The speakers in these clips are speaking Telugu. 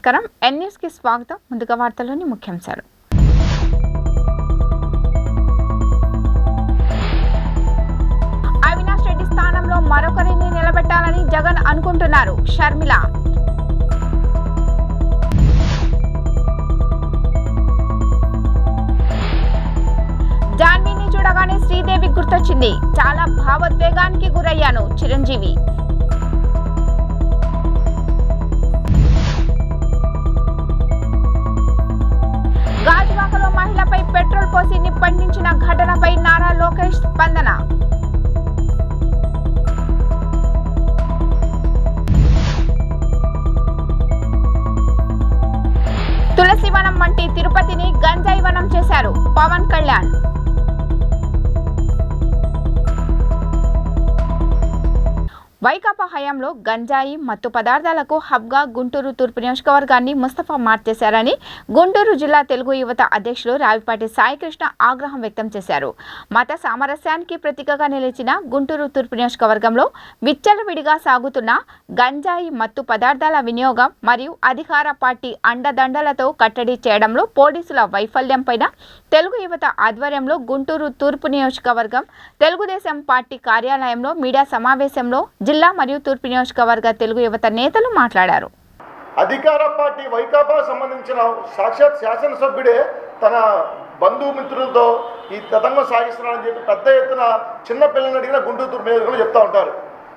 నమస్కారం ఎన్ న్యూస్కి స్వాగతం ముందుగా వార్తల్లోని ముఖ్యాంశాలు అవినాష్ రెడ్డి స్థానంలో మరొకరిని నిలబెట్టాలని జగన్ అనుకుంటున్నారు షర్మిల జాన్వీని చూడగానే శ్రీదేవి గుర్తొచ్చింది చాలా భావోద్వేగానికి గురయ్యాను చిరంజీవి గాజువాకలో మహిళపై పెట్రోల్ పోసి నిప్పండించిన ఘటనపై నారా లోకేష్ స్పందన తులసివనం వంటి తిరుపతిని గంజాయి వనం చేశారు పవన్ కళ్యాణ్ వైకాపా హయాంలో గంజాయి మత్తు పదార్థాలకు హబ్గా గుంటూరు తూర్పు నియోజకవర్గాన్ని ముస్తఫా మార్చేశారని గుంటూరు జిల్లా తెలుగు యువత అధ్యక్షులు రావిపాటి సాయికృష్ణ ఆగ్రహం వ్యక్తం చేశారు మత సామరస్యానికి ప్రతీకగా నిలిచిన గుంటూరు తూర్పు నియోజకవర్గంలో విచ్చలవిడిగా సాగుతున్న గంజాయి మత్తు పదార్థాల వినియోగం మరియు అధికార పార్టీ అండదండలతో కట్టడి చేయడంలో పోలీసుల వైఫల్యంపైన తెలుగు యువత ఆధ్వర్యంలో గుంటూరు తూర్పు నియోజకవర్గం తెలుగుదేశం పార్టీ కార్యాలయంలో మీడియా సమావేశంలో జిల్లా మరియు తూర్పు నియోజకవర్గ తెలుగు యువత నేతలు మాట్లాడారు అధికార పార్టీ వైకాపా సంబంధించిన సాక్షాత్ శాసనసభ్యుడే తన బంధుమిత్రులతో ఈ తతంగం సాగిస్తున్నారని చెప్పి పెద్ద ఎత్తున చిన్న పిల్లల్ని అడిగిన గుంటూరు తూర్పు నియోజకవర్గంలో చెప్తా ఉంటారు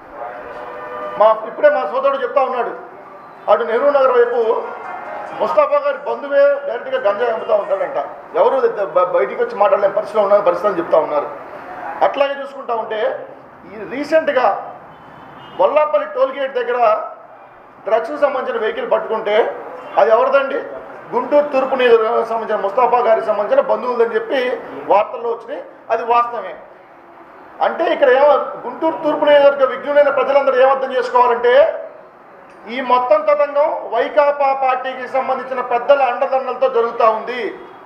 మా ఇప్పుడే మా సోదరుడు చెప్తా ఉన్నాడు అటు నెహ్రూ నగర్ వైపు ముస్తాఫా గారి బంధువే డైరెక్ట్గా గంజాయి అమ్ముతూ ఉంటాడంట ఎవరు బ- బయటికి వచ్చి మాట్లాడలేని పరిస్థితిలో ఉన్న పరిస్థితి అని చెప్తా ఉన్నారు అట్లాగే చూసుకుంటా ఉంటే ఈ రీసెంట్గా వల్లాపల్లి టోల్ గేట్ దగ్గర డ్రగ్స్కి సంబంధించిన వెహికల్ పట్టుకుంటే అది ఎవరిదండి గుంటూరు తూర్పు నియోజకవర్గానికి సంబంధించిన ముస్తాఫా గారికి సంబంధించిన బంధువులని చెప్పి వార్తల్లో వచ్చినాయి అది వాస్తవమే అంటే ఇక్కడ ఏమ గుంటూరు తూర్పు నియోజకవర్గ విజ్ఞులైన ప్రజలందరూ ఏమర్థం చేసుకోవాలంటే ఈ మొత్తం తతంగం వైకాపా పార్టీకి సంబంధించిన పెద్దల అండదండలతో జరుగుతూ ఉంది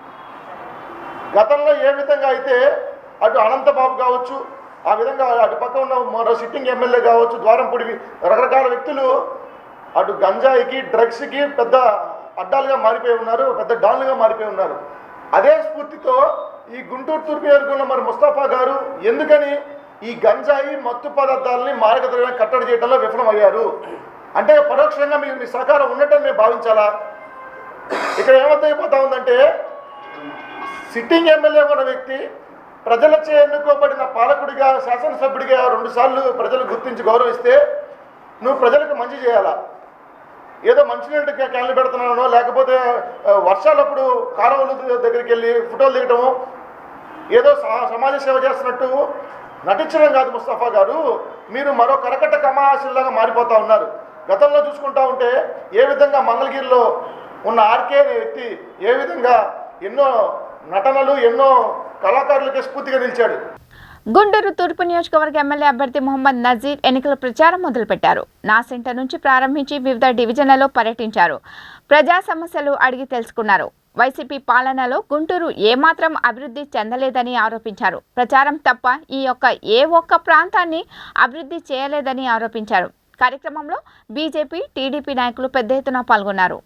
గతంలో ఏ విధంగా అయితే అటు అనంతబాబు కావచ్చు ఆ విధంగా అటు పక్క ఉన్న మరో సిట్టింగ్ ఎమ్మెల్యే కావచ్చు ద్వారంపూడి రకరకాల వ్యక్తులు అటు గంజాయికి డ్రగ్స్కి పెద్ద అడ్డాలుగా మారిపోయి ఉన్నారు పెద్ద డాన్లుగా మారిపోయి ఉన్నారు అదే స్ఫూర్తితో ఈ గుంటూరు తూర్పు నియోజకవర్గంలో మరి ముస్తాఫా గారు ఎందుకని ఈ గంజాయి మత్తు పదార్థాలని మార్గదర్శనం కట్టడి చేయడంలో విఫలమయ్యారు అంటే పరోక్షంగా మీకు మీ సహకారం ఉన్నట్టని మేము భావించాలా ఇక్కడ ఏమర్థమైపోతా ఉందంటే సిట్టింగ్ ఎమ్మెల్యే ఉన్న వ్యక్తి ప్రజలచే ఎన్నుకోబడిన పాలకుడిగా శాసనసభ్యుడిగా రెండుసార్లు ప్రజలు గుర్తించి గౌరవిస్తే నువ్వు ప్రజలకు మంచి చేయాలా ఏదో మంచినీళ్ళు క్యాన్లు పెడుతున్నానో లేకపోతే ఆ, వర్షాలప్పుడు కాలువల దగ్గరికి వెళ్ళి ఫోటోలు దిగటము ఏదో సా- సమాజ సేవ చేస్తున్నట్టు నటించడం కాదు ముస్తఫా గారు మీరు మరో కరకట్ట కమాసిల్లాగా మారిపోతా ఉన్నారు గతంలో చూసుకుంటా ఉంటే ఏ విధంగా మంగళగిరిలో ఉన్న ఆర్కే అనే వ్యక్తి ఏ విధంగా ఎన్నో నటనలు ఎన్నో కళాకారులకే స్ఫూర్తిగా నిలిచాడు గుంటూరు తూర్పు నియోజకవర్గ ఎమ్మెల్యే అభ్యర్థి మొహమ్మద్ నజీర్ ఎన్నికల ప్రచారం మొదలుపెట్టారు నా సెంటర్ నుంచి ప్రారంభించి వివిధ డివిజన్లలో పర్యటించారు ప్రజా సమస్యలు అడిగి తెలుసుకున్నారు వైసీపీ పాలనలో గుంటూరు ఏమాత్రం అభివృద్ధి చెందలేదని ఆరోపించారు ప్రచారం తప్ప ఈ యొక్క ఏ ఒక్క ప్రాంతాన్ని అభివృద్ధి చేయలేదని ఆరోపించారు కార్యక్రమంలో బీజేపీ టీడీపీ నాయకులు పెద్ద ఎత్తున పాల్గొన్నారు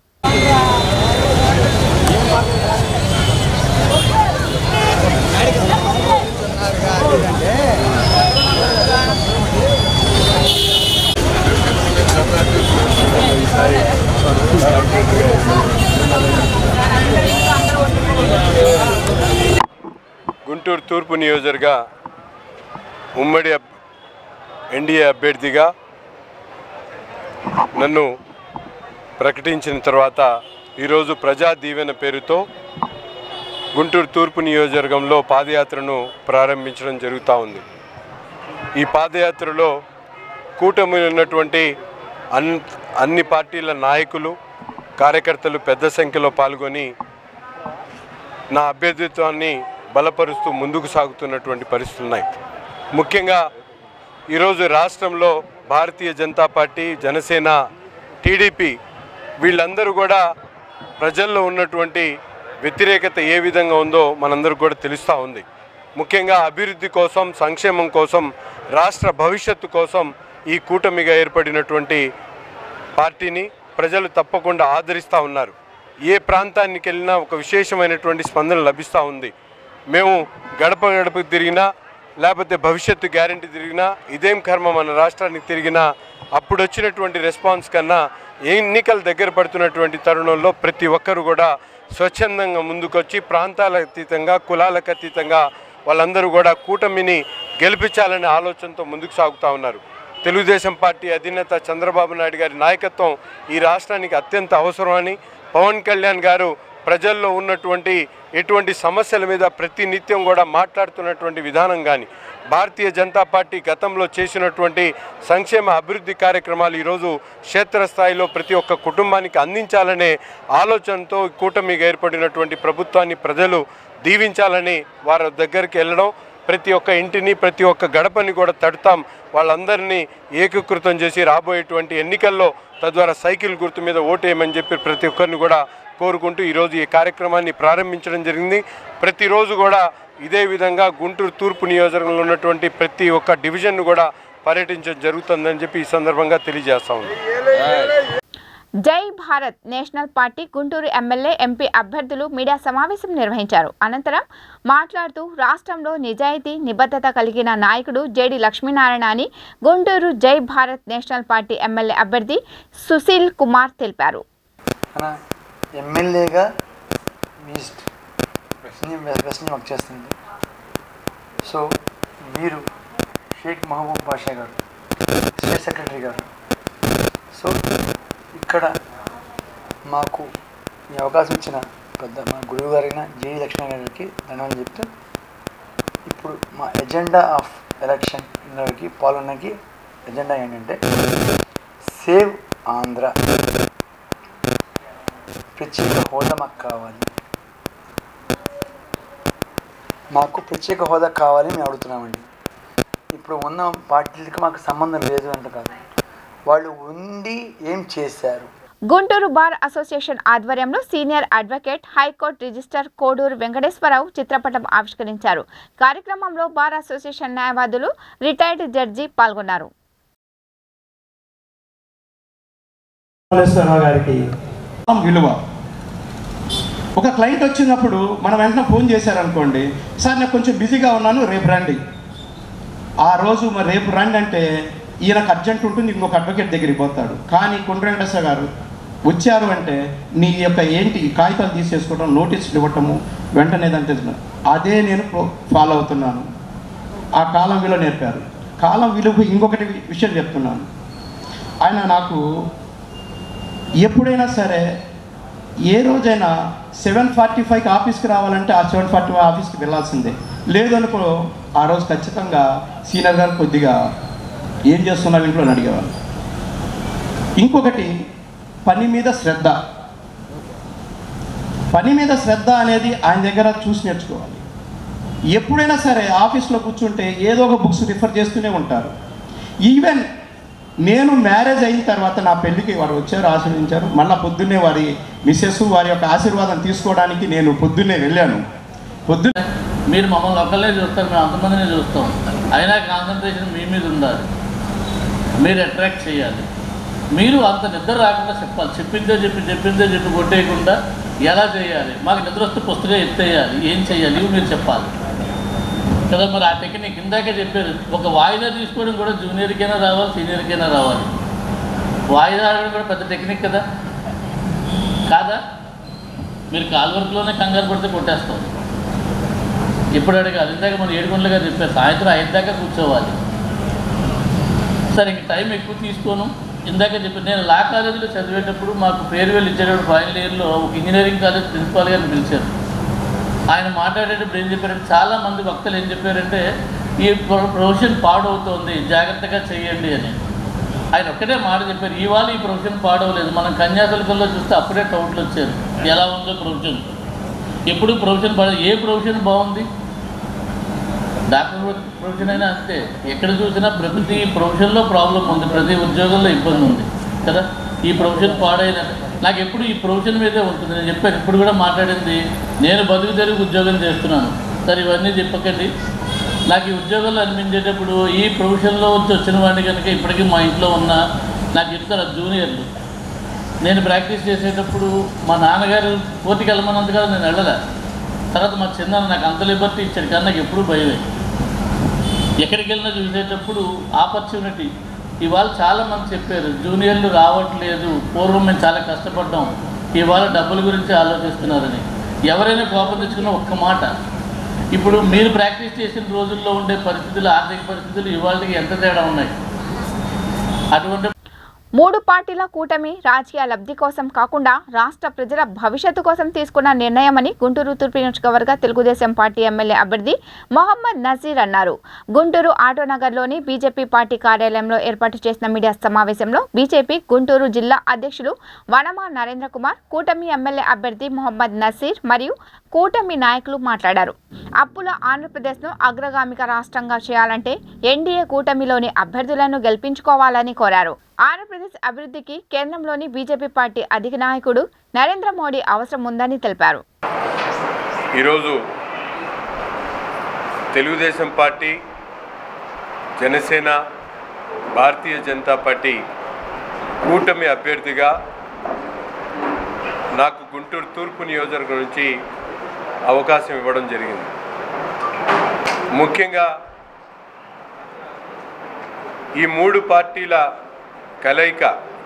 గుంటూరు తూర్పు నియోజకవర్గ ఉమ్మడి అబ్- ఎన్డీఏ అభ్యర్థిగా నన్ను ప్రకటించిన తర్వాత ఈరోజు ప్రజా దీవెన పేరుతో గుంటూరు తూర్పు నియోజకవర్గంలో పాదయాత్రను ప్రారంభించడం జరుగుతూ ఉంది ఈ పాదయాత్రలో కూటమి ఉన్నటువంటి అన్ అన్ని పార్టీల నాయకులు కార్యకర్తలు పెద్ద సంఖ్యలో పాల్గొని నా అభ్యర్థిత్వాన్ని బలపరుస్తూ ముందుకు సాగుతున్నటువంటి పరిస్థితులు ఉన్నాయి ముఖ్యంగా ఈరోజు రాష్ట్రంలో భారతీయ జనతా పార్టీ జనసేన టీడీపీ వీళ్ళందరూ కూడా ప్రజల్లో ఉన్నటువంటి వ్యతిరేకత ఏ విధంగా ఉందో మనందరికీ కూడా తెలుస్తూ ఉంది ముఖ్యంగా అభివృద్ధి కోసం సంక్షేమం కోసం రాష్ట్ర భవిష్యత్తు కోసం ఈ కూటమిగా ఏర్పడినటువంటి పార్టీని ప్రజలు తప్పకుండా ఆదరిస్తూ ఉన్నారు ఏ ప్రాంతానికి వెళ్ళినా ఒక విశేషమైనటువంటి స్పందన లభిస్తూ ఉంది మేము గడప గడపకు తిరిగినా లేకపోతే భవిష్యత్తు గ్యారంటీ తిరిగినా ఇదేం కర్మ మన రాష్ట్రానికి తిరిగినా అప్పుడు వచ్చినటువంటి రెస్పాన్స్ కన్నా ఎన్నికలు దగ్గర పడుతున్నటువంటి తరుణంలో ప్రతి ఒక్కరు కూడా స్వచ్ఛందంగా ముందుకొచ్చి ప్రాంతాలకు అతీతంగా కులాలకు అతీతంగా వాళ్ళందరూ కూడా కూటమిని గెలిపించాలనే ఆలోచనతో ముందుకు సాగుతూ ఉన్నారు తెలుగుదేశం పార్టీ అధినేత చంద్రబాబు నాయుడు గారి నాయకత్వం ఈ రాష్ట్రానికి అత్యంత అవసరమని పవన్ కళ్యాణ్ గారు ప్రజల్లో ఉన్నటువంటి ఎటువంటి సమస్యల మీద ప్రతి నిత్యం కూడా మాట్లాడుతున్నటువంటి విధానం కానీ భారతీయ జనతా పార్టీ గతంలో చేసినటువంటి సంక్షేమ అభివృద్ధి కార్యక్రమాలు ఈరోజు క్షేత్రస్థాయిలో ప్రతి ఒక్క కుటుంబానికి అందించాలనే ఆలోచనతో ఈ కూటమిగా ఏర్పడినటువంటి ప్రభుత్వాన్ని ప్రజలు దీవించాలని వారి దగ్గరికి వెళ్ళడం ప్రతి ఒక్క ఇంటిని ప్రతి ఒక్క గడపని కూడా తడతాం వాళ్ళందరినీ ఏకీకృతం చేసి రాబోయేటువంటి ఎన్నికల్లో తద్వారా సైకిల్ గుర్తు మీద ఓటేయమని చెప్పి ప్రతి ఒక్కరిని కూడా కోరుకుంటూ ఈరోజు ఈ కార్యక్రమాన్ని ప్రారంభించడం జరిగింది ప్రతిరోజు కూడా ఇదే విధంగా గుంటూరు తూర్పు నియోజకవర్గంలో ఉన్నటువంటి ప్రతి ఒక్క డివిజన్ను కూడా పర్యటించడం జరుగుతుందని చెప్పి ఈ సందర్భంగా తెలియజేస్తా ఉంది Jai Bharat National Party Guntur MLA MP అభ్యర్థులు మీడియా సమావేశం నిర్వహించారు అనంతరం మాట్లాడుతూ రాష్ట్రంలో నిజాయితీ నిబద్ధత కలిగిన నాయకుడు జేడి లక్ష్మీనారాయణ అని గుంటూరు జై భారత్ నేషనల్ పార్టీ ఎమ్మెల్యే అభ్యర్థి సుశీల్ కుమార్ తెలిపారు మన ఎమ్మెల్యేగా ఈస్ట్ వెస్ట్ని వెస్ట్ని వర్క్ చేస్తుంది సో వీరు షేక్ మహబూబ్ బాషా గారు స్టేట్ సెక్రటరీ గారు సో ఇక్కడ మాకు ఈ అవకాశం ఇచ్చిన పెద్ద మా గురువు గారైన జేఈ లక్ష్మణ్ గారికి ధన్యవాదాలు చెప్తూ ఇప్పుడు మా ఎజెండా ఆఫ్ ఎలక్షన్ ఇందులోకి పాల్గొనడానికి ఎజెండా ఏంటంటే సేవ్ ఆంధ్ర ప్రత్యేక హోదా మాకు కావాలి మాకు ప్రత్యేక హోదా కావాలి మేము అడుగుతున్నామండి ఇప్పుడు ఉన్న పార్టీలకి మాకు సంబంధం లేదు అంట కాదు వాళ్ళు ఉండి ఏం చేశారు గుంటూరు బార్ అసోసియేషన్ ఆధ్వర్యంలో senior advocate high court registrar Koduru Venkateswararao చిత్రపటం ఆవిష్కరించారు కార్యక్రమంలో బార్ అసోసియేషన్ న్యాయవాదులు రిటైర్డ్ జడ్జి పాల్గొన్నారు కాళేశ్వరరావు గారికి విలువ ఒక క్లయింట్ వచ్చినప్పుడు మనం వెంటనే ఫోన్ చేశారనుకోండి సార్ నేను కొంచెం బిజీగా ఉన్నాను రేపు రండి ఆ రోజు మరి రేపు రండి అంటే ఈయనకు అర్జెంట్ ఉంటుంది ఇంకొక అడ్వకేట్ దగ్గరికి పోతాడు కానీ కొండ వెంకటేశ్వర గారు వచ్చారు అంటే నీ యొక్క ఏంటి ఈ కాగితాలు తీసేసుకోవడం నోటీసులు ఇవ్వటము వెంటనే దాన్ని తెలుసుకున్నాను అదే నేను ఫాలో అవుతున్నాను ఆ కాలం విలువ నేర్పారు కాలం విలువ ఇంకొకటి విషయం చెప్తున్నాను ఆయన నాకు ఎప్పుడైనా సరే ఏ రోజైనా సెవెన్ ఫార్టీ ఫైవ్కి ఆఫీస్కి రావాలంటే ఆ సెవెన్ ఫార్టీ ఫైవ్ ఆఫీస్కి వెళ్ళాల్సిందే లేదనుకో ఆ రోజు ఖచ్చితంగా సీనియర్ గారు కొద్దిగా ఏం చేస్తున్నారు ఇంట్లో అని అడిగేవారు ఇంకొకటి పని మీద శ్రద్ధ పని మీద శ్రద్ధ అనేది ఆయన దగ్గర చూసి నేర్చుకోవాలి ఎప్పుడైనా సరే ఆఫీస్లో కూర్చుంటే ఏదో ఒక బుక్స్ రిఫర్ చేస్తూనే ఉంటారు ఈవెన్ నేను మ్యారేజ్ అయిన తర్వాత నా పెళ్ళికి వారు వచ్చారు ఆశీర్వదించారు మళ్ళీ పొద్దున్నే వారి మిస్సెస్ వారి యొక్క ఆశీర్వాదం తీసుకోవడానికి నేను పొద్దున్నే వెళ్ళాను పొద్దున్నే మీరు మమ్మల్ని ఒక్కళ్ళే చూస్తారు మేము అంతమందినే చూస్తాం అయినా కాన్సన్ట్రేషన్ మీ మీద ఉండాలి మీరు అట్రాక్ట్ చేయాలి మీరు అంత నిద్ర రాకుండా చెప్పాలి చెప్పిందే చెప్పి చెప్పిందే చెప్పి కొట్టేయకుండా ఎలా చేయాలి మాకు నిద్ర వస్తే పుస్తకం ఎత్తేయాలి ఏం చేయాలి ఇవి మీరు చెప్పాలి కదా మరి ఆ టెక్నిక్ ఇందాకే చెప్పారు ఒక వాయిదా తీసుకోవడం కూడా జూనియర్కైనా రావాలి సీనియర్కైనా రావాలి వాయిదా ఆడడం కూడా పెద్ద టెక్నిక్ కదా కాదా మీరు కాల్ వర్క్లోనే కంగారు పడితే కొట్టేస్తాం ఎప్పుడు అడగాలి ఇందాక మనం ఏడు గంటలుగా చెప్పారు సాయంత్రం ఐదు దాకా కూర్చోవాలి సరే ఇంక టైం ఎక్కువ తీసుకోను ఇందాక చెప్పి నేను లా కాలేజీలో చదివేటప్పుడు మాకు ఫేర్వెల్ ఇచ్చేటప్పుడు ఫైనల్ ఇయర్లో ఒక ఇంజనీరింగ్ కాలేజ్ ప్రిన్సిపాల్ గారిని పిలిచారు ఆయన మాట్లాడేటప్పుడు ఏం చెప్పారంటే చాలా మంది వక్తలు ఏం చెప్పారంటే ఈ ప్రొ- ప్రొఫెషన్ పాడవుతోంది జాగ్రత్తగా చేయండి అని ఆయన ఒక్కటే మాట చెప్పారు ఇవాళ ఈ ప్రొఫెషన్ పాడవలేదు మనం కన్యాశుల్కంలో చూస్తే అప్పుడే డౌట్లు వచ్చారు ఎలా ఉందో ప్రొఫెషన్ ఎప్పుడు ప్రొఫెషన్ పాడ ఏ ప్రొఫెషన్ బాగుంది డాక్టర్ ప్రొఫెషన్ అయినా అంతే ఎక్కడ చూసినా ప్రతి ప్రొఫెషన్లో ప్రాబ్లం ఉంది ప్రతి ఉద్యోగంలో ఇబ్బంది ఉంది కదా ఈ ప్రొఫెషన్ పాడైన నాకు ఎప్పుడు ఈ ప్రొఫెషన్ మీదే ఉంటుంది నేను చెప్పాను ఇప్పుడు కూడా మాట్లాడింది నేను బతుకు తెరుగు ఉద్యోగం చేస్తున్నాను సరే ఇవన్నీ చెప్పకండి నాకు ఈ ఉద్యోగంలో అనిపించేటప్పుడు ఈ ప్రొఫెషన్లో వచ్చి వచ్చిన వాడిని కనుక ఇప్పటికీ మా ఇంట్లో ఉన్న నాకు చెప్తారు ఆ జూనియర్లు నేను ప్రాక్టీస్ చేసేటప్పుడు మా నాన్నగారు కోర్టుకి వెళ్ళమన్నంత కదా నేను వెళ్ళలే తర్వాత మా చిన్న నాకు అంత లిబర్టీ ఇచ్చాడు కానీ నాకు ఎప్పుడూ భయమే ఎక్కడికి వెళ్ళినా చూసేటప్పుడు ఆపర్చునిటీ ఇవాళ చాలామంది చెప్పారు జూనియర్లు రావట్లేదు పూర్వం మేము చాలా కష్టపడ్డాం ఇవాళ డబ్బుల గురించి ఆలోచిస్తున్నారని ఎవరైనా కోపం తెచ్చుకున్న ఒక్క మాట ఇప్పుడు మీరు ప్రాక్టీస్ చేసిన రోజుల్లో ఉండే పరిస్థితులు ఆర్థిక పరిస్థితులు ఇవాళకి ఎంత తేడా ఉన్నాయి అటువంటి మూడు పార్టీల కూటమి రాజకీయ లబ్ధి కోసం కాకుండా రాష్ట్ర ప్రజల భవిష్యత్తు కోసం తీసుకున్న నిర్ణయమని గుంటూరు తూర్పు నియోజకవర్గ తెలుగుదేశం పార్టీ ఎమ్మెల్యే అభ్యర్థి మొహమ్మద్ నజీర్ అన్నారు గుంటూరు ఆటోనగర్లోని బీజేపీ పార్టీ కార్యాలయంలో ఏర్పాటు చేసిన మీడియా సమావేశంలో బీజేపీ గుంటూరు జిల్లా అధ్యక్షులు వనమా నరేంద్ర కుమార్ కూటమి ఎమ్మెల్యే అభ్యర్థి మొహమ్మద్ నసీర్ మరియు కూటమి నాయకులు మాట్లాడారు అప్పుల ఆంధ్రప్రదేశ్ను అగ్రగామిక రాష్ట్రంగా చేయాలంటే ఎన్డీఏ కూటమిలోని అభ్యర్థులను గెలిపించుకోవాలని కోరారు ఆంధ్రప్రదేశ్ అభివృద్ధికి కేంద్రంలోని బీజేపీ పార్టీ అధిక నాయకుడు నరేంద్ర మోడీ అవసరం ఉందని తెలిపారు ఈరోజు తెలుగుదేశం పార్టీ జనసేన భారతీయ జనతా పార్టీ కూటమి అభ్యర్థిగా నాకు గుంటూరు తూర్పు నియోజకవర్గం నుంచి అవకాశం ఇవ్వడం జరిగింది ముఖ్యంగా ఈ మూడు పార్టీల కలయిక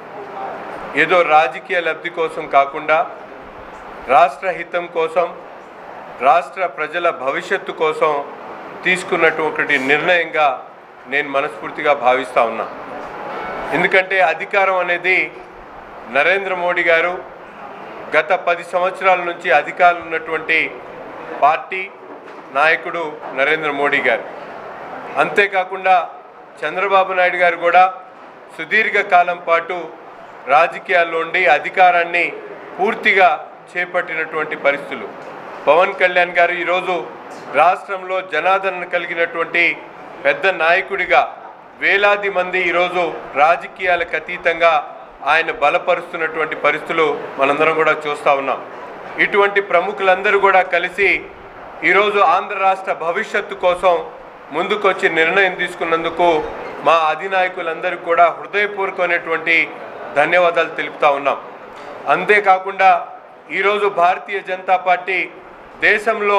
ఏదో రాజకీయ లబ్ధి కోసం కాకుండా రాష్ట్ర హితం కోసం రాష్ట్ర ప్రజల భవిష్యత్తు కోసం తీసుకున్నటువంటి నిర్ణయంగా నేను మనస్ఫూర్తిగా భావిస్తూ ఉన్నా ఎందుకంటే అధికారం అనేది నరేంద్ర మోడీ గారు గత పది సంవత్సరాల నుంచి అధికారులు ఉన్నటువంటి పార్టీ నాయకుడు నరేంద్ర మోడీ గారు అంతేకాకుండా చంద్రబాబు నాయుడు గారు కూడా సుదీర్ఘ కాలం పాటు రాజకీయాల్లో ఉండి అధికారాన్ని పూర్తిగా చేపట్టినటువంటి పరిస్థితులు పవన్ కళ్యాణ్ గారు ఈరోజు రాష్ట్రంలో జనాదరణ కలిగినటువంటి పెద్ద నాయకుడిగా వేలాది మంది ఈరోజు రాజకీయాలకు అతీతంగా ఆయన బలపరుస్తున్నటువంటి పరిస్థితులు మనందరం కూడా చూస్తూ ఉన్నాం ఇటువంటి ప్రముఖులందరూ కూడా కలిసి ఈరోజు ఆంధ్ర రాష్ట్ర భవిష్యత్తు కోసం ముందుకొచ్చి నిర్ణయం తీసుకున్నందుకు మా అధినాయకులందరికీ కూడా హృదయపూర్వకమైనటువంటి ధన్యవాదాలు తెలుపుతా ఉన్నాం అంతేకాకుండా ఈరోజు భారతీయ జనతా పార్టీ దేశంలో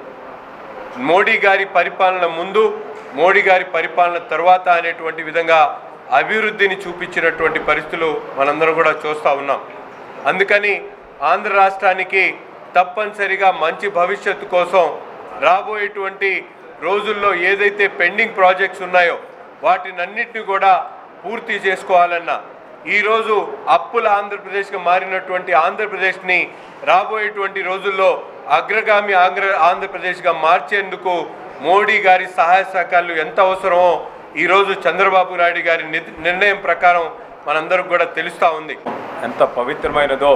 మోడీ గారి పరిపాలన ముందు మోడీ గారి పరిపాలన తర్వాత అనేటువంటి విధంగా అభివృద్ధిని చూపించినటువంటి పరిస్థితులు మనందరం కూడా చూస్తూ ఉన్నాం అందుకని ఆంధ్ర రాష్ట్రానికి తప్పనిసరిగా మంచి భవిష్యత్తు కోసం రాబోయేటువంటి రోజుల్లో ఏదైతే పెండింగ్ ప్రాజెక్ట్స్ ఉన్నాయో వాటినన్నిటిని కూడా పూర్తి చేసుకోవాలన్నా ఈరోజు అప్పుల ఆంధ్రప్రదేశ్గా మారినటువంటి ఆంధ్రప్రదేశ్ని రాబోయేటువంటి రోజుల్లో అగ్రగామి ఆంధ్ర ఆంధ్రప్రదేశ్గా మార్చేందుకు మోడీ గారి సహాయ సహకారాలు ఎంత అవసరమో ఈరోజు చంద్రబాబు నాయుడు గారి ని- నిర్ణయం ప్రకారం మనందరికి కూడా తెలుస్తూ ఉంది ఎంత పవిత్రమైనదో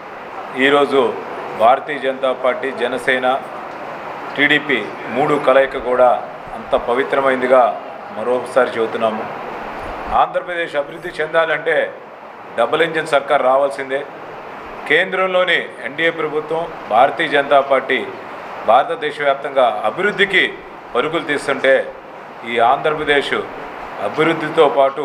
ఈరోజు భారతీయ జనతా పార్టీ జనసేన టీడీపీ మూడు కలయిక కూడా అంత పవిత్రమైందిగా మరోసారి చెబుతున్నాము ఆంధ్రప్రదేశ్ అభివృద్ధి చెందాలంటే డబుల్ ఇంజిన్ సర్కార్ రావాల్సిందే కేంద్రంలోని ఎన్డీఏ ప్రభుత్వం భారతీయ జనతా పార్టీ భారతదేశ వ్యాప్తంగా అభివృద్ధికి పరుగులు తీస్తుంటే ఈ ఆంధ్రప్రదేశ్ అభివృద్ధితో పాటు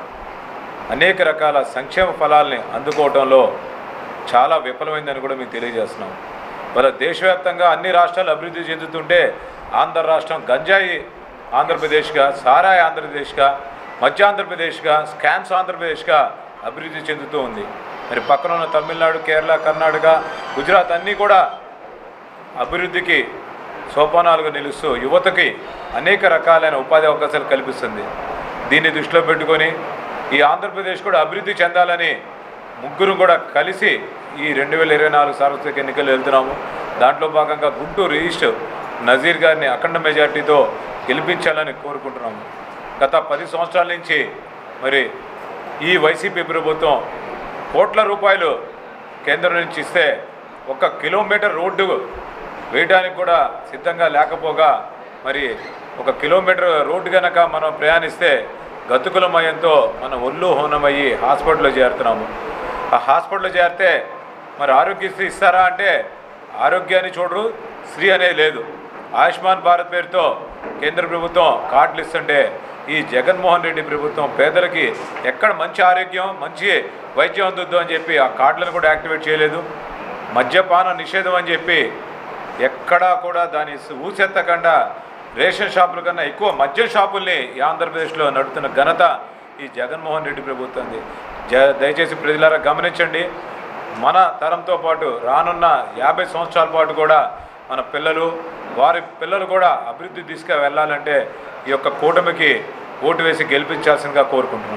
అనేక రకాల సంక్షేమ ఫలాల్ని అందుకోవడంలో చాలా విఫలమైందని కూడా మీకు తెలియజేస్తున్నాం వాళ్ళ దేశవ్యాప్తంగా అన్ని రాష్ట్రాలు అభివృద్ధి చెందుతుంటే ఆంధ్ర రాష్ట్రం గంజాయి ఆంధ్రప్రదేశ్గా సారాయి ఆంధ్రప్రదేశ్గా మధ్య ఆంధ్రప్రదేశ్గా స్కామ్స్ ఆంధ్రప్రదేశ్గా అభివృద్ధి చెందుతూ ఉంది మరి పక్కన ఉన్న తమిళనాడు కేరళ కర్ణాటక గుజరాత్ అన్నీ కూడా అభివృద్ధికి సోపానాలుగా నిలుస్తూ యువతకి అనేక రకాలైన ఉపాధి అవకాశాలు కల్పిస్తుంది దీన్ని దృష్టిలో పెట్టుకొని ఈ ఆంధ్రప్రదేశ్ కూడా అభివృద్ధి చెందాలని ముగ్గురు కూడా కలిసి ఈ రెండు వేల ఇరవై నాలుగు సార్వత్రిక ఎన్నికలు వెళ్తున్నాము దాంట్లో భాగంగా గుంటూరు ఈస్ట్ నజీర్ గారిని అఖండ మెజార్టీతో గెలిపించాలని కోరుకుంటున్నాము గత పది సంవత్సరాల నుంచి మరి ఈ వైసీపీ ప్రభుత్వం కోట్ల రూపాయలు కేంద్రం నుంచి ఇస్తే ఒక కిలోమీటర్ రోడ్డు వేయడానికి కూడా సిద్ధంగా లేకపోగా మరి ఒక కిలోమీటర్ రోడ్డు కనుక మనం ప్రయాణిస్తే గతుకులమయంతో మన ఒళ్ళు హోనమయ్యి హాస్పిటల్లో చేరుతున్నాము ఆ హాస్పిటల్లో చేరితే మరి ఆరోగ్యశ్రీ ఇస్తారా అంటే ఆరోగ్యాన్ని చూడరు శ్రీ అనేది లేదు ఆయుష్మాన్ భారత్ పేరుతో కేంద్ర ప్రభుత్వం కార్డులు ఇస్తుంటే ఈ జగన్మోహన్ రెడ్డి ప్రభుత్వం పేదలకి ఎక్కడ మంచి ఆరోగ్యం మంచి వైద్యం అందొద్దు అని చెప్పి ఆ కార్డులను కూడా యాక్టివేట్ చేయలేదు మద్యపాన నిషేధం అని చెప్పి ఎక్కడా కూడా దాని ఊసెత్తకుండా రేషన్ షాపుల కన్నా ఎక్కువ మద్యం షాపుల్ని ఈ ఆంధ్రప్రదేశ్లో నడుపుతున్న ఘనత ఈ జగన్మోహన్ రెడ్డి ప్రభుత్వంది జ దయచేసి ప్రజలారా గమనించండి మన తరంతో పాటు రానున్న యాభై సంవత్సరాల పాటు కూడా మన పిల్లలు వారి పిల్లలు కూడా అభివృద్ధి దిశగా వెళ్ళాలంటే ఈ యొక్క కూటమికి ఓటు వేసి గెలిపించాల్సిందిగా కోరుకుంటున్నాం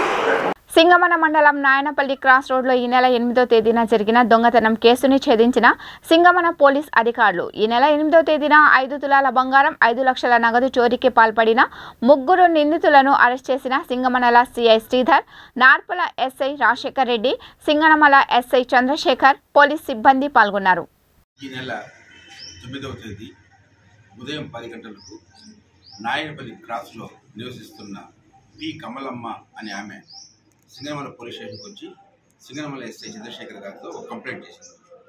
సింగమన మండలం నాయనపల్లి క్రాస్ రోడ్లో ఈ నెల ఎనిమిదో తేదీన జరిగిన దొంగతనం కేసుని ఛేదించిన సింగమన పోలీస్ అధికారులు ఈ నెల ఎనిమిదో తేదీన ఐదు తులాల బంగారం ఐదు లక్షల నగదు చోరీకి పాల్పడిన ముగ్గురు నిందితులను అరెస్ట్ చేసిన Singanamala CI Sridhar Narpala SI Rajasekhar Reddy Singanamala SI Chandrasekhar police సిబ్బంది పాల్గొన్నారు ఈ నెల తొమ్మిదవ తేదీ ఉదయం పది గంటలకు నాయనపల్లి క్రాస్లో నివసిస్తున్న పి కమలమ్మ అనే ఆమె సింగనమల పోలీస్ స్టేషన్కి వచ్చి సింగనమల ఎస్ఐ చంద్రశేఖర్ గారితో ఒక కంప్లైంట్ చేసింది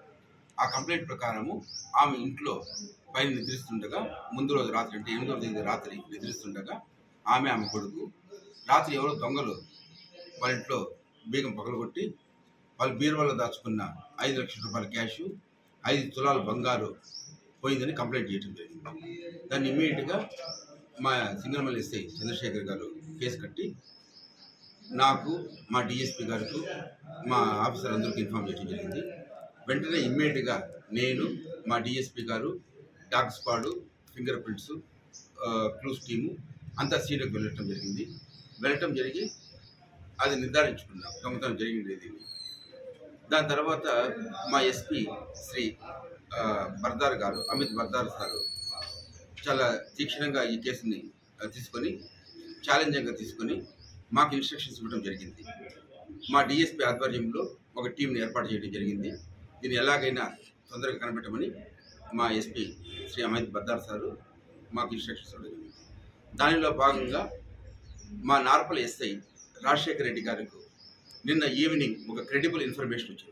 ఆ కంప్లైంట్ ప్రకారము ఆమె ఇంట్లో పైన నిద్రిస్తుండగా ముందు రోజు రాత్రి అంటే ఎనిమిదవ తేదీ రాత్రి నిద్రిస్తుండగా ఆమె ఆమె కొడుకు రాత్రి ఎవరో దొంగలు వాళ్ళ ఇంట్లో బీగం పగలగొట్టి వాళ్ళ బీరువాలో దాచుకున్న ఐదు లక్షల రూపాయల క్యాష్ ఐదు తులాల బంగారు పోయిందని కంప్లైంట్ చేయడం జరిగింది దాన్ని ఇమ్మీడియట్గా మా సింగనమల్లి ఎస్ఐ చంద్రశేఖర్ గారు కేసు కట్టి నాకు మా డిఎస్పి గారికి మా ఆఫీసర్ అందరికీ ఇన్ఫామ్ చేయడం జరిగింది వెంటనే ఇమ్మీడియట్గా నేను మా డిఎస్పి గారు dog squad finger prints clues team అంతా సీనుకు వెళ్ళటం జరిగింది వెళ్ళటం జరిగి అది నిర్ధారించుకున్నాం దొంగతనం జరిగింది ఇది దాని తర్వాత మా ఎస్పీ శ్రీ ఆ, బర్దార్ గారు అమిత్ బర్దార్ సారు చాలా తీక్షణంగా ఈ కేసుని ఆ, తీసుకొని ఛాలెంజింగ్గా తీసుకొని మాకు ఇన్స్ట్రక్షన్స్ ఇవ్వడం జరిగింది మా డిఎస్పీ ఆధ్వర్యంలో ఒక టీంని ఏర్పాటు చేయడం జరిగింది దీన్ని ఎలాగైనా తొందరగా కనిపెట్టమని మా ఎస్పీ శ్రీ అమిత్ బర్దార్ సారు మాకు ఇన్స్ట్రక్షన్స్ ఇవ్వడం జరిగింది దానిలో భాగంగా మా నార్పల్ ఎస్ఐ రాజశేఖర రెడ్డి గారికి నిన్న ఈవినింగ్ ఒక క్రెడిబుల్ ఇన్ఫర్మేషన్ వచ్చింది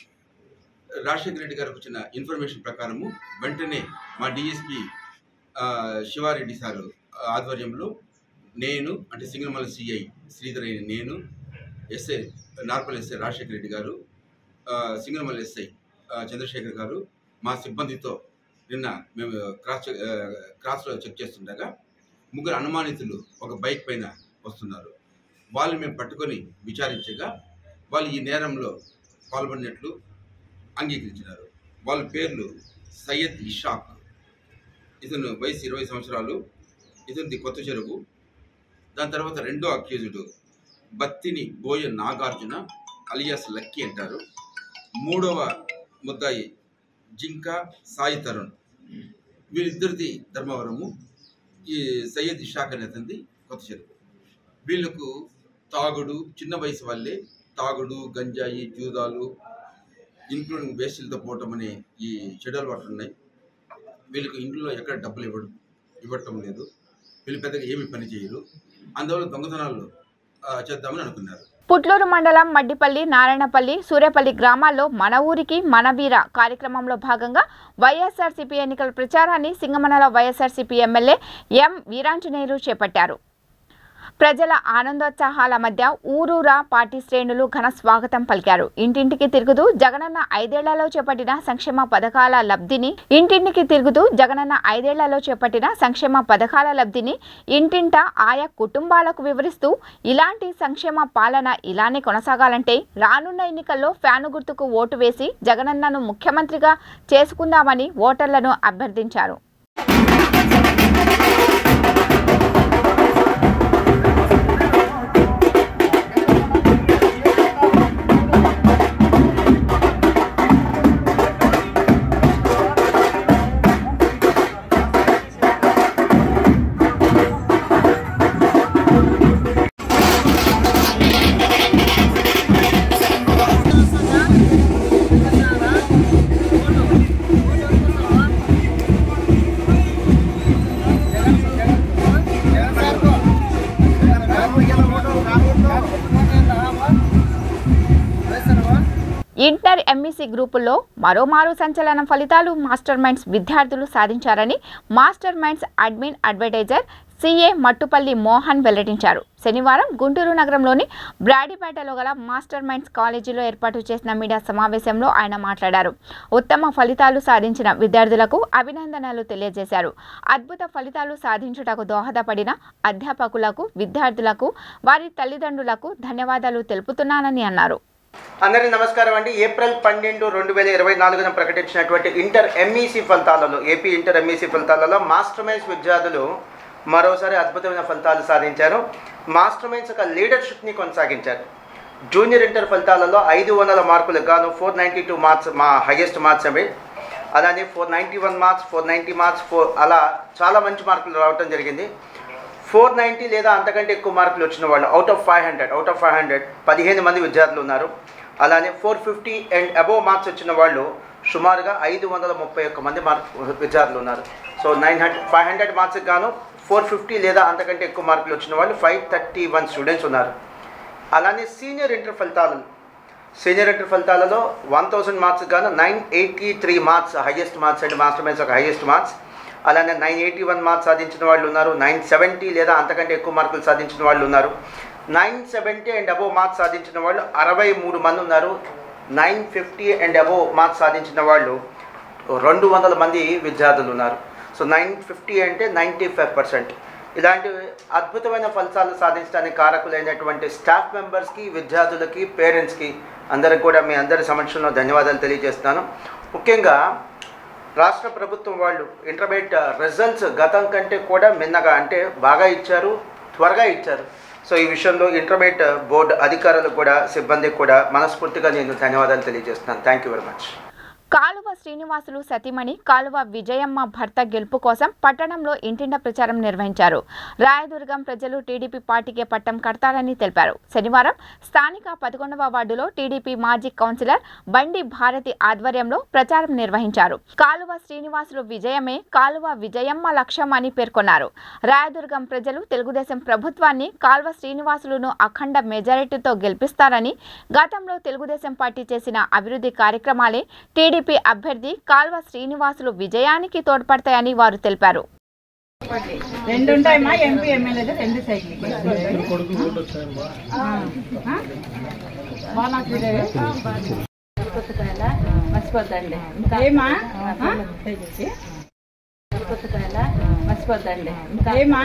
రాజశేఖర రెడ్డి గారికి వచ్చిన ఇన్ఫర్మేషన్ ప్రకారము వెంటనే మా డిఎస్పి శివారెడ్డి సారు ఆధ్వర్యంలో నేను అంటే సింగనమల సిఐ శ్రీధర్ అయిన నేను ఎస్ఐ నార్పల్ ఎస్ఐ రాజశేఖర రెడ్డి గారు ఆ, సింగనమల ఎస్ఐ ఆ, చంద్రశేఖర్ గారు మా సిబ్బందితో నిన్న మేము క్రాస్ చెక్- ఆ, క్రాస్లో చెక్ చేస్తుండగా ముగ్గురు అనుమానితులు ఒక బైక్ పైన వస్తున్నారు వాళ్ళు మేము పట్టుకొని విచారించగా వాళ్ళు ఈ నేరంలో పాల్గొన్నట్లు అంగీకరించినారు వాళ్ళ పేర్లు సయ్యద్ ఇషాక్ ఇతను వయసు ఇరవై సంవత్సరాలు ఇతనిది కొత్త చెరువు దాని తర్వాత రెండో accused Battini Boya Nagarjuna alias Lucky అంటారు మూడవ ముద్దాయి జింకా సాయి తరుణ్ వీళ్ళిద్దరిది ధర్మవరము ఈ సయ్యద్ ఇషాక్ అనే అతనిది కొత్త చెరువు వీళ్ళకు తాగుడు చిన్న వయసు వాళ్ళే తాగుడు గంజాయి జూదాలు ఇంక్లూడింగ్ వేస్టులతో పోవటం అనే ఈ చెడు అలవాట్లు ఉన్నాయి వీళ్ళకి ఇంట్లో ఎక్కడ డబ్బులు ఇవ్వడం ఇవ్వటం లేదు వీళ్ళు పెద్దగా ఏమి పని చేయరు అందువల్ల దొంగతనాలు ఆ, చేద్దామని అనుకున్నారు పుట్లూరు మండలం మడ్డిపల్లి నారాయణపల్లి సూర్యపల్లి గ్రామాల్లో మన ఊరికి మన వీర కార్యక్రమంలో భాగంగా వైఎస్ఆర్సీపీ ఎన్నికల ప్రచారాన్ని Singanamala YSRCP MLA M Veeranjaneyulu చేపట్టారు ప్రజల ఆనందోత్సాహాల మధ్య ఊరూరా పార్టీ శ్రేణులు ఘన స్వాగతం పలికారు ఇంటింటికి తిరుగుతూ జగనన్న ఐదేళ్లలో చేపట్టిన సంక్షేమ పథకాల లబ్ధిని ఇంటింటికి తిరుగుతూ జగనన్న ఐదేళ్లలో చేపట్టిన సంక్షేమ పథకాల లబ్ధిని ఇంటింట ఆయా కుటుంబాలకు వివరిస్తూ ఇలాంటి సంక్షేమ పాలన ఇలానే కొనసాగాలంటే రానున్న ఎన్నికల్లో ఫ్యాను గుర్తుకు ఓటు వేసి జగనన్నను ముఖ్యమంత్రిగా చేసుకుందామని ఓటర్లను అభ్యర్థించారు ఇంటర్ ఎంఈసీ గ్రూపుల్లో మరోమారు సంచలన ఫలితాలు మాస్టర్ మైండ్స్ విద్యార్థులు సాధించారని master minds admin advertiser CA Mattupalli Mohan వెల్లడించారు శనివారం గుంటూరు నగరంలోని బ్రాడీపేటలో గల మాస్టర్ మైండ్స్ కాలేజీలో ఏర్పాటు చేసిన మీడియా సమావేశంలో ఆయన మాట్లాడారు ఉత్తమ ఫలితాలు సాధించిన విద్యార్థులకు అభినందనలు తెలియజేశారు అద్భుత ఫలితాలు సాధించుటకు దోహదపడిన అధ్యాపకులకు విద్యార్థులకు వారి తల్లిదండ్రులకు ధన్యవాదాలు తెలుపుతున్నానని అన్నారు అందరికీ నమస్కారం అండి ఏప్రిల్ పన్నెండు రెండు వేల ఇరవై నాలుగున ప్రకటించినటువంటి ఇంటర్ ఎంఈసి ఫలితాలలో ఏపీ ఇంటర్ ఎంఈసి ఫలితాలలో మాస్టర్ మైన్స్ విద్యార్థులు మరోసారి అద్భుతమైన ఫలితాలు సాధించారు మాస్టర్ మైన్స్ యొక్క లీడర్షిప్ని కొనసాగించారు జూనియర్ ఇంటర్ ఫలితాలలో ఐదు వందల మార్కులకు గాను ఫోర్ నైంటీ టూ మార్క్స్ మా హైయెస్ట్ మార్క్స్ అవి అలానే four ninety one marks four ninety marks four అలా చాలా మంచి మార్కులు రావడం జరిగింది ఫోర్ నైంటీ లేదా అంతకంటే ఎక్కువ మార్కులు వచ్చిన వాళ్ళు out of five hundred out of five hundred పదిహేను మంది విద్యార్థులు ఉన్నారు అలానే four fifty and above marks వచ్చిన వాళ్ళు సుమారుగా ఐదు వందల ముప్పై ఒక్క మంది మార్క్ విద్యార్థులు ఉన్నారు so nine hundred five hundred మార్క్స్కి గాను ఫోర్ ఫిఫ్టీ లేదా అంతకంటే ఎక్కువ మార్కులు వచ్చిన వాళ్ళు ఫైవ్ థర్టీ వన్ స్టూడెంట్స్ ఉన్నారు అలానే సీనియర్ ఇంటర్ ఫలితాలు సీనియర్ ఇంటర్ ఫలితాలలో వన్ థౌసండ్ మార్క్స్ గాను nine eighty three marks highest marks and master minds ఒక హైయెస్ట్ మార్క్స్ అలానే నైన్ ఎయిటీ వన్ మార్క్స్ సాధించిన వాళ్ళు ఉన్నారు నైన్ సెవెంటీ లేదా అంతకంటే ఎక్కువ మార్కులు సాధించిన వాళ్ళు ఉన్నారు nine seventy and above marks సాధించిన వాళ్ళు అరవై మూడు మంది ఉన్నారు nine fifty and above marks సాధించిన వాళ్ళు రెండు వందల మంది విద్యార్థులు ఉన్నారు సో నైన్ ఫిఫ్టీ అంటే నైంటీ ఫైవ్ పర్సెంట్ ఇలాంటి అద్భుతమైన ఫలితాలు సాధించడానికి కారకులైనటువంటి స్టాఫ్ మెంబర్స్కి విద్యార్థులకి పేరెంట్స్కి అందరికి కూడా మీ అందరి సమక్షంలో ధన్యవాదాలు తెలియజేస్తున్నాను ముఖ్యంగా రాష్ట్ర ప్రభుత్వం వాళ్ళు ఇంటర్మీడియట్ రిజల్ట్స్ గతం కంటే కూడా మిన్నగా అంటే బాగా ఇచ్చారు త్వరగా ఇచ్చారు సో ఈ విషయంలో ఇంటర్మీడియట్ బోర్డు అధికారులకు కూడా సిబ్బందికి కూడా మనస్ఫూర్తిగా నేను ధన్యవాదాలు తెలియజేస్తున్నాను థ్యాంక్ యూ వెరీ మచ్ కాలువ శ్రీనివాసులు సతీమణి కాలువ విజయమ్మ భర్త గెలుపు కోసం పట్టణంలో ఇంటింట ప్రచారం నిర్వహించారు రాయదుర్గం ప్రజలు టీడీపీ పార్టీకే పట్టం కడతారని తెలిపారు శనివారం స్థానిక పదకొండవ వార్డులో టీడీపీ మాజీ కౌన్సిలర్ బండి భారతి ఆధ్వర్యంలో ప్రచారం నిర్వహించారు కాలువ శ్రీనివాసులు విజయమే కాలువ విజయమ్మ లక్ష్యం అని పేర్కొన్నారు రాయదుర్గం ప్రజలు తెలుగుదేశం ప్రభుత్వాన్ని కాలువ శ్రీనివాసులను అఖండ మెజారిటీతో గెలిపిస్తారని గతంలో తెలుగుదేశం పార్టీ చేసిన అభివృద్ధి కార్యక్రమాలే టీడీపీ అభ్యర్థి కాల్వ శ్రీనివాసులు విజయానికి తోడ్పడతాయని వారు తెలిపారు రెండు ఉంటాయమ్మా ఎంపీ ఎమ్మెల్యేలు రెండు సైకిల్ మర్చిపోద్దండి ఏమా మర్చిపోద్దండి ఏమా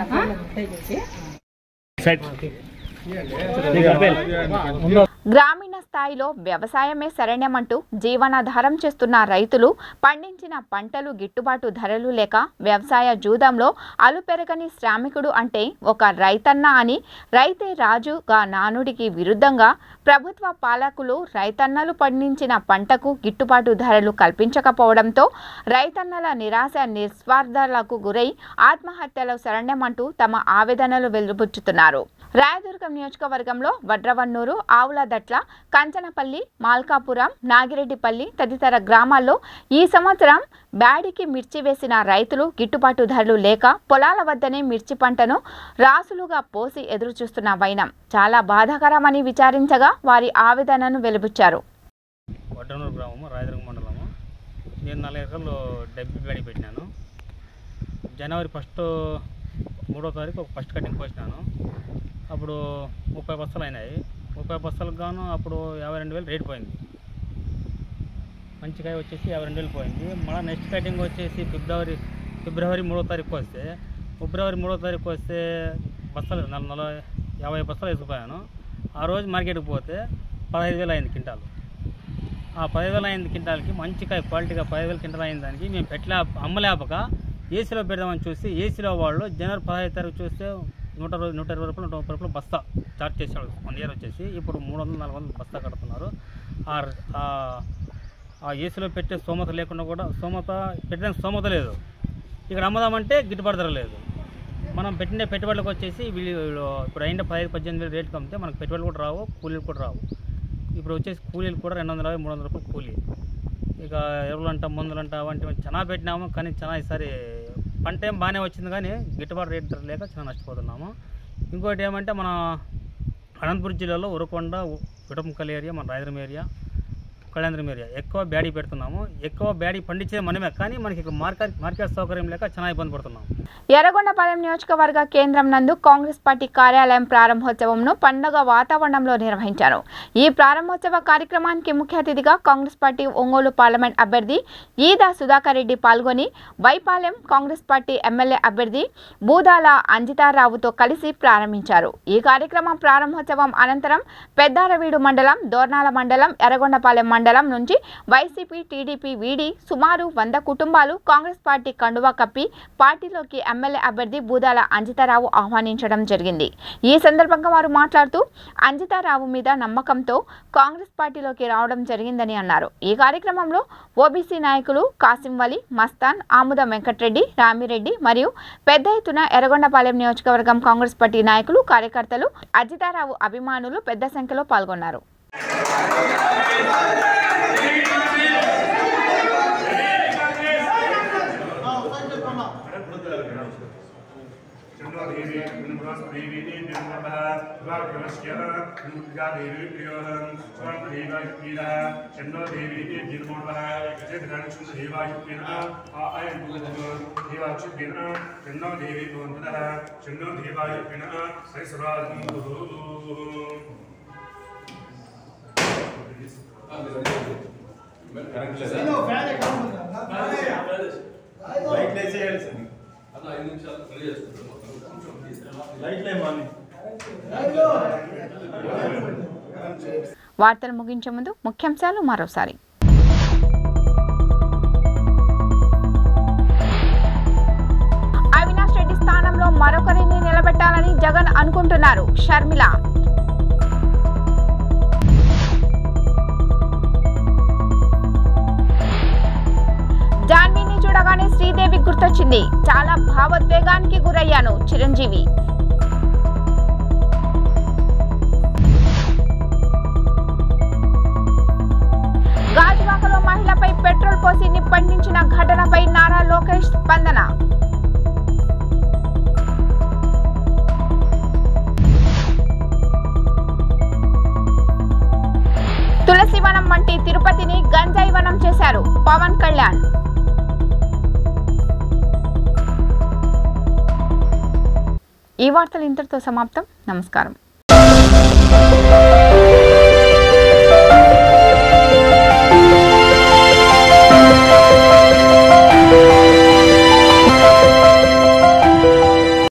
గ్రామీణ స్థాయిలో వ్యవసాయమే శరణ్యమంటూ జీవనాధారం చేస్తున్న రైతులు పండించిన పంటలు గిట్టుబాటు ధరలు లేక వ్యవసాయ జూదంలో అలుపెరగని శ్రామికుడు అంటే ఒక రైతన్న అని రైతే రాజుగా నానుడికి విరుద్ధంగా ప్రభుత్వ పాలకులు రైతన్నలు పండించిన పంటకు గిట్టుబాటు ధరలు కల్పించకపోవడంతో రైతన్నల నిరాశ నిస్వార్థాలకు గురై ఆత్మహత్యల శరణ్యమంటూ తమ ఆవేదనలు వెలుబుచ్చుతున్నారు రాయదుర్గం నియోజకవర్గంలో వడ్రవన్నూరు ఆవులదట్ల కంచనపల్లి మాల్కాపురం నాగిరెడ్డిపల్లి తదితర గ్రామాల్లో ఈ సంవత్సరం బ్యాడికి మిర్చి వేసిన రైతులు గిట్టుబాటు ధరలు లేక పొలాల వద్దనే మిర్చి పంటను రాసులుగా పోసి ఎదురుచూస్తున్న వైనం చాలా బాధాకరమని విచారించగా వారి ఆవేదనను వెలుబుచ్చారు వడ్డనూరు గ్రామము రాయదుర్గం మండలము నేను నాలుగు ఎకరాలు డబ్బి బేడి పెట్టినాను జనవరి ఫస్ట్ మూడో తారీఖు ఒక ఫస్ట్ కటింగ్ పోసినాను అప్పుడు ముప్పై బస్తాలు అయినాయి ముప్పై బస్తాలకు గాను అప్పుడు యాభై రెండు వేలు రేట్ పోయింది మంచి కాయ వచ్చేసి యాభై రెండు వేలు పోయింది మళ్ళీ నెక్స్ట్ కటింగ్ వచ్చేసి ఫిబ్రవరి ఫిబ్రవరి మూడో తారీఖు వస్తే ఫిబ్రవరి మూడో తారీఖు వస్తే బస్తాలు నల నలభై యాభై బస్తాలు వేసుకుపోయాను ఆ రోజు మార్కెట్కి పోతే పదహైదు వేలు అయింది క్వింటాల్ ఆ పదిహేను వేలు అయింది క్వింటాల్కి మంచి కాయ క్వాలిటీగా పదిహేను వేలు క్వింటాల్ అయిన దానికి మేము పెట్టలే అమ్మలేపక ఏసీలో పెడదామని చూసి ఏసీలో వాళ్ళు జనవరి పదహైదు తారీఖు చూస్తే నూట ఇరవై నూట ఇరవై రూపాయలు నూట ముప్పై రూపాయలు బస్తా చార్జ్ చేశాడు వన్ ఇయర్ వచ్చేసి ఇప్పుడు మూడు వందలు నాలుగు వందలు బస్తా కడుతున్నారు ఆ ఆ- ఆ ఏసీలో పెట్టే స్తోమత లేకుండా కూడా స్తోమత పెట్టడానికి స్తోమత లేదు ఇక్కడ అమ్మదామంటే గిట్టుబాటు ధర లేదు మనం పెట్టిన పెట్టుబడులకు వచ్చేసి వీళ్ళు ఇప్పుడు అయిన పదిహేను పద్దెనిమిది వేలు రేటుకి అమ్మితే మనకు పెట్టుబడులు కూడా రావు కూలీలు కూడా రావు ఇప్పుడు వచ్చేసి కూలీలు కూడా రెండు వందల యాభై మూడు వందల రూపాయలు కూలీ ఇక ఎరువులు అంట మందులు అంట అవంటివి చాలా పెట్టినాము కానీ చాలా ఈసారి పంట ఏం బాగానే వచ్చింది కానీ గిట్టుబాటు రేట్ ధర లేక చాలా నష్టపోతున్నాము ఇంకోటి ఏమంటే మన అనంతపురం జిల్లాలో ఉరకొండ విటంకల్ ఏరియా మన రాయదుర్గం ఏరియా కళ్యాణ ఏరియా ఎక్కువ బ్యాడీ పెడుతున్నాము ఎక్కువ బ్యాడీ పండించేది మనమే కానీ మనకి ఇక్కడ మార్కెట్ మార్కెట్ సౌకర్యం లేక చాలా ఇబ్బంది పడుతున్నాం ఎర్రగొండపాలెం నియోజకవర్గ కేంద్రం నందు కాంగ్రెస్ పార్టీ కార్యాలయం ప్రారంభోత్సవంను పండుగ వాతావరణంలో నిర్వహించారు ఈ ప్రారంభోత్సవ కార్యక్రమానికి ముఖ్య అతిథిగా కాంగ్రెస్ పార్టీ ఒంగోలు పార్లమెంట్ అభ్యర్థి ఈదా సుధాకర్ రెడ్డి పాల్గొని వైపాలెం కాంగ్రెస్ పార్టీ ఎమ్మెల్యే అభ్యర్థి బూదాల అంజితారావుతో కలిసి ప్రారంభించారు ఈ కార్యక్రమం ప్రారంభోత్సవం అనంతరం పెద్దారవీడు మండలం దోర్నాల మండలం ఎర్రగొండపాలెం మండలం నుంచి వైసీపీ టీడీపీ వీడి సుమారు వంద కుటుంబాలు కాంగ్రెస్ పార్టీ కండువా కప్పి పార్టీలోకి ఎమ్మెల్యే అభ్యర్థి బూదాల అంజితారావు ఆహ్వానించడం జరిగింది ఈ సందర్భంగా వారు మాట్లాడుతూ అంజితారావు మీద నమ్మకంతో కాంగ్రెస్ పార్టీలోకి రావడం జరిగిందని అన్నారు ఈ కార్యక్రమంలో ఓబీసీ నాయకులు కాసిం వలి మస్తాన్ ఆముద వెంకట్రెడ్డి రామిరెడ్డి మరియు పెద్ద ఎత్తున ఎర్రగొండపాలెం నియోజకవర్గం కాంగ్రెస్ పార్టీ నాయకులు కార్యకర్తలు అజితారావు అభిమానులు పెద్ద సంఖ్యలో పాల్గొన్నారు వార్తలు ముగించే ముందు ముఖ్యాంశాలు మరోసారి అవినాష్ రెడ్డి స్థానంలో మరొకరిని నిలబెట్టాలని జగన్ అనుకుంటున్నారు షర్మిల జాన్వీని చూడగానే శ్రీదేవి గుర్తొచ్చింది చాలా భావోద్వేగానికి గురయ్యాను చిరంజీవి గాజువాకలో మహిళపై పెట్రోల్ పోసి నిప్పంటించిన ఘటనపై నారా లోకేష్ స్పందన తులసివనం వంటి తిరుపతిని గంజాయి వనం చేశారు పవన్ కళ్యాణ్ ఈ వార్తలు ఇంతటితో సమాప్తం నమస్కారం